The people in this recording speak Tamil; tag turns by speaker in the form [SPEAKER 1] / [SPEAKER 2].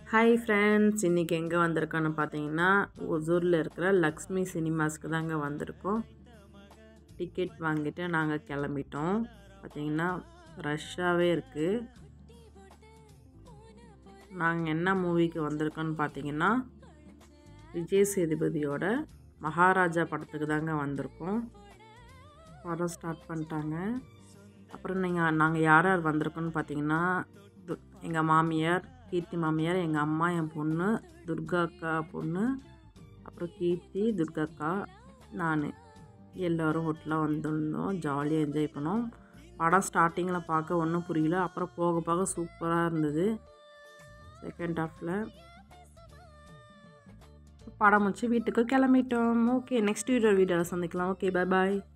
[SPEAKER 1] ஹாய் ஃப்ரெண்ட்ஸ் இன்றைக்கி எங்கே வந்திருக்கோன்னு பார்த்தீங்கன்னா ஒசூரில் இருக்கிற லக்ஷ்மி சினிமாஸ்க்கு தாங்க வந்திருக்கோம் டிக்கெட் வாங்கிட்டு நாங்கள் கிளம்பிட்டோம் பார்த்தீங்கன்னா ரஷ்ஷாகவே இருக்குது நாங்கள் என்ன மூவிக்கு வந்திருக்கோன்னு பார்த்தீங்கன்னா விஜய் சேதுபதியோட மகாராஜா படத்துக்கு தாங்க வந்திருக்கோம் படம் ஸ்டார்ட் பண்ணிட்டாங்க அப்புறம் நீங்கள் நாங்கள் யார் யார் வந்திருக்கோன்னு பார்த்தீங்கன்னா எங்கள் மாமியார் கீர்த்தி மாமியார் எங்கள் அம்மா என் பொண்ணு துர்கா அக்கா பொண்ணு அப்புறம் கீர்த்தி துர்கா அக்கா நான் எல்லோரும் ஹோட்டலாக வந்திருந்தோம் ஜாலியாக என்ஜாய் பண்ணோம் படம் ஸ்டார்டிங்கில் பார்க்க ஒன்றும் புரியல அப்புறம் போக போக சூப்பராக இருந்தது செகண்ட் ஹாஃபில் படம் முடிச்சு வீட்டுக்கு கிளம்பிட்டோம் ஓகே நெக்ஸ்ட் வீடியோ வீடியோவில் சந்திக்கலாம் ஓகே பை பாய்